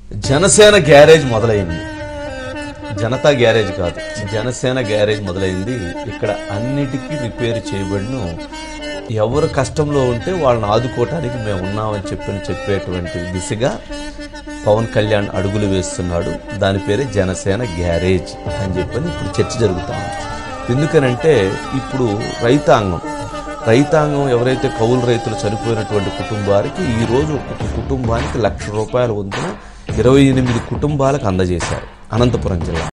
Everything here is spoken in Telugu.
జనసేన గ్యారేజ్ మొదలైంది జనతా గ్యారేజ్ కాదు జనసేన గ్యారేజ్ మొదలైంది ఇక్కడ అన్నిటికీ రిపేర్ చేయబడిన ఎవరు కష్టంలో ఉంటే వాళ్ళని ఆదుకోవటానికి మేము ఉన్నామని చెప్పని చెప్పేటువంటి దిశగా పవన్ కళ్యాణ్ అడుగులు వేస్తున్నాడు దాని పేరే జనసేన గ్యారేజ్ అని చెప్పని ఇప్పుడు చర్చ జరుగుతా ఉంది ఎందుకనంటే ఇప్పుడు రైతాంగం రైతాంగం ఎవరైతే కౌలు రైతులు చనిపోయినటువంటి కుటుంబానికి ఈ రోజు ఒక్కొక్క కుటుంబానికి లక్ష రూపాయల వంతున ఇరవై ఎనిమిది కుటుంబాలకు అందజేశారు అనంతపురం జిల్లా